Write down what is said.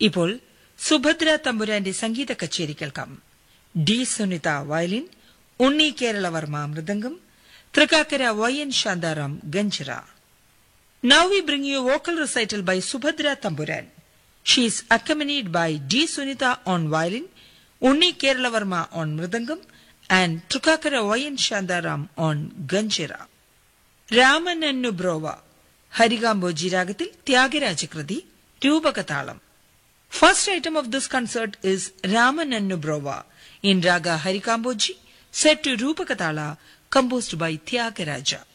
ഇപ്പോൾ സുഭദ്ര തമ്പുരാന്റെ സംഗീത കച്ചേരി കേൾക്കാം D Sunitha violin Unni Keralavarma mridangam Thrikkakara Y N Shantharam ganjira Now we bring you a vocal recital by Subhadra Tamburan. She is accompanied by D. Sunita on violin, Unni Keralavarma on mridangam, and Trukakara Y. N. Shandaram on ganjira. Ramanannu Brova Harikambhoji രാഗത്തിൽ ത്യാഗരാജകൃതി രൂപകതാളം first item of this concert is Ramanannu Brova in raga Harikambhoji set to Rupakatala composed by Thyagaraja